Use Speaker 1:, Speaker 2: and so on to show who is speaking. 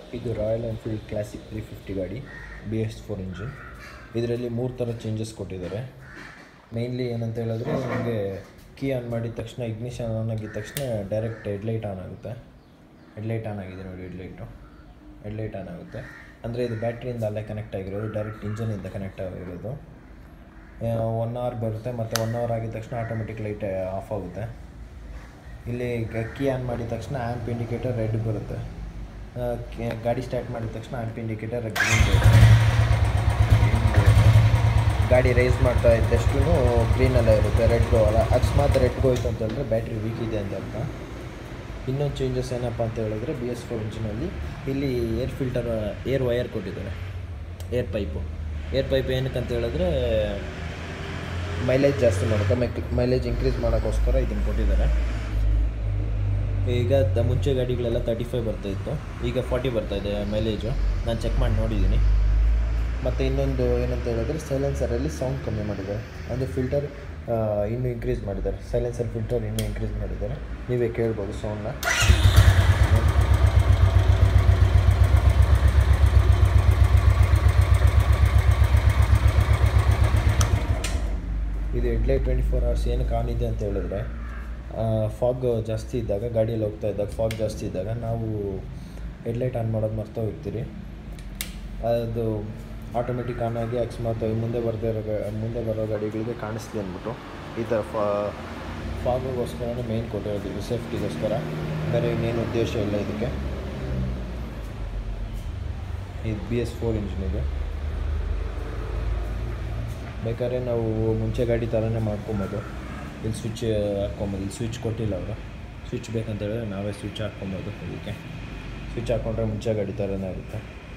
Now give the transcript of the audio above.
Speaker 1: ಇದು Royal Enfield Classic three fifty ಗಾಡಿ B S four engine ಇದರಲ್ಲಿ ಮೂರು ಥರ ಚೇಂಜಸ್ ಕೊಟ್ಟಿದ್ದಾರೆ ಮೇಯ್ನ್ಲಿ ಏನಂತ ಹೇಳಿದ್ರೆ ನಿಮಗೆ ಕೀ ಆನ್ ಮಾಡಿದ ತಕ್ಷಣ ಇಗ್ನಿಷನ್ ಆನ್ ಆಗಿದ ತಕ್ಷಣ ಡೈರೆಕ್ಟ್ ಹೆಡ್ಲೈಟ್ ಆನ್ ಆಗುತ್ತೆ ಹೆಡ್ಲೈಟ್ ಆನ್ ಆಗಿದೆ ನೋಡಿ ಹೆಡ್ಲೈಟು ಹೆಡ್ಲೈಟ್ ಆನ್ ಆಗುತ್ತೆ ಅಂದರೆ ಇದು ಬ್ಯಾಟ್ರಿಯಿಂದ ಅಲ್ಲೇ ಕನೆಕ್ಟ್ ಆಗಿರೋದು ಡೈರೆಕ್ಟ್ ಇಂಜನಿಂದ ಕನೆಕ್ಟ್ ಆಗಿರೋದು ಒನ್ ಅವರ್ ಬರುತ್ತೆ ಮತ್ತು ಒನ್ ಅವರ್ ಆಗಿದ ತಕ್ಷಣ ಆಟೋಮೆಟಿಕ್ ಲೈಟ್ ಆಫ್ ಆಗುತ್ತೆ ಇಲ್ಲಿ ಕೀ ಆನ್ ಮಾಡಿದ ತಕ್ಷಣ ಆ್ಯಂಪ್ ಇಂಡಿಕೇಟರ್ ರೆಡ್ ಬರುತ್ತೆ ಆ, ಕೆ- ಗಾಡಿ ಸ್ಟಾರ್ಟ್ ಮಾಡಿದ ತಕ್ಷಣ ಆ್ಯಂಪ್ ಇಂಡಿಕೇಟರ್ ಗ್ರೀನ್ ಬರುತ್ತೆ ಗಾಡಿ ರೈಸ್ ಮಾಡ್ತಾ ಇದ್ದಷ್ಟು ಗ್ರೀನಲ್ಲೇ ಇರುತ್ತೆ ರೆಡ್ ಅಲ್ಲ ಅಕಸ್ಮಾತ್ ರೆಡ್ಗೆ ಹೋಯ್ತು ಅಂತ ಹೇಳಿದ್ರೆ ಬ್ಯಾಟ್ರಿ ವೀಕ್ ಇದೆ ಅಂತ ಅರ್ಥ ಇನ್ನೊಂದು ಚೇಂಜಸ್ ಏನಪ್ಪ ಅಂತ ಹೇಳಿದ್ರೆ ಬಿ ಎಸ್ ಫೋರ್ ಇಂಜಿನಲ್ಲಿ ಇಲ್ಲಿ ಏರ್ ಫಿಲ್ಟರ್ ಏರ್ ವಯರ್ ಕೊಟ್ಟಿದ್ದಾರೆ ಏರ್ ಪೈಪು ಏರ್ ಪೈಪ್ ಏನಕ್ಕೆ ಅಂತ ಹೇಳಿದ್ರೆ ಮೈಲೇಜ್ ಜಾಸ್ತಿ ಮಾಡುತ್ತೆ ಮೈಲೇಜ್ ಇನ್ಕ್ರೀಸ್ ಮಾಡೋಕ್ಕೋಸ್ಕರ ಇದನ್ನು ಕೊಟ್ಟಿದ್ದಾರೆ ಈಗ ತ- ಮುಂಚೆ ಗಾಡಿಗಳೆಲ್ಲ ತರ್ಟಿ ಫೈವ್ ಬರ್ತಾಯಿತ್ತು ಈಗ ಫಾರ್ಟಿ ಬರ್ತಾಯಿದೆ ಮೈಲೇಜು ನಾನು ಚೆಕ್ ಮಾಡಿ ನೋಡಿದ್ದೀನಿ ಮತ್ತು ಇನ್ನೊಂದು ಏನಂತ ಹೇಳಿದ್ರೆ ಸೈಲೆನ್ಸರಲ್ಲಿ ಸೌಂಡ್ ಕಮ್ಮಿ ಮಾಡಿದ್ದಾರೆ ಅಂದರೆ ಫಿಲ್ಟರ್ ಇನ್ನೂ ಇನ್ಕ್ರೀಸ್ ಮಾಡಿದ್ದಾರೆ ಸೈಲೆನ್ಸರ್ ಫಿಲ್ಟರ್ ಇನ್ನೂ ಇನ್ಕ್ರೀಸ್ ಮಾಡಿದ್ದಾರೆ ನೀವೇ ಕೇಳ್ಬೋದು ಸೌಂಡ್ನ ಇದು ಹೆಡ್ಲೈಟ್ ಟ್ವೆಂಟಿ ಫೋರ್ ಅವರ್ಸ್ ಏನಕ್ಕೆ ಆನ್ ಇದೆ ಅಂತ ಹೇಳಿದ್ರೆ ಫಾಗ್ ಜಾಸ್ತಿ ಇದ್ದಾಗ ಗಾಡಿಯಲ್ಲಿ ಹೋಗ್ತಾ ಇದ್ದಾಗ ಫಾಗ್ ಜಾಸ್ತಿ ಇದ್ದಾಗ ನಾವು ಹೆಡ್ಲೈಟ್ ಆನ್ ಮಾಡೋದು ಮರ್ತಾ ಹೋಗ್ತೀರಿ ಅದು ಆಟೋಮೆಟಿಕ್ ಆನ್ ಆಗಿ ಅಕಸ್ಮಾತ್ ಮುಂದೆ ಬರ್ದೇ ಇರೋ ಗಾ- ಮುಂದೆ ಬರೋ ಗಾಡಿಗಳಿಗೆ ಕಾಣಿಸ್ಲಿ ಅಂದ್ಬಿಟ್ಟು ಈ ಥರ ಫಾ ಫಾಗಿಗೋಸ್ಕರನೇ ಮೇಯ್ನ್ ಕೊಟ್ಟಿರೋದು ಇದು ಸೇಫ್ಟಿಗೋಸ್ಕರ ಬೇರೆ ಇನ್ನೇನು ಉದ್ದೇಶ ಇಲ್ಲ ಇದಕ್ಕೆ ಇದು ಬಿ ಎಸ್ ಫೋರ್ ಇಂಜಿನ್ ಇದೆ ಬೇಕಾದ್ರೆ ನಾವು ಮುಂಚೆ ಗಾಡಿ ಥರನೇ ಮಾಡ್ಕೊಬೋದು ಇಲ್ಲಿ ಸ್ವಿಚ್ ಹಾಕ್ಕೊಬೋದು ಇಲ್ಲಿ ಸ್ವಿಚ್ ಕೊಟ್ಟಿಲ್ಲ ಅವರು ಸ್ವಿಚ್ ಬೇಕಂತ ಹೇಳಿದ್ರೆ ನಾವೇ ಸ್ವಿಚ್ ಹಾಕ್ಕೊಬೋದು ಇದಕ್ಕೆ ಸ್ವಿಚ್ ಹಾಕ್ಕೊಂಡ್ರೆ ಮುಂಚೆ ಗಾಡಿ ಥರನೇ ಇರುತ್ತೆ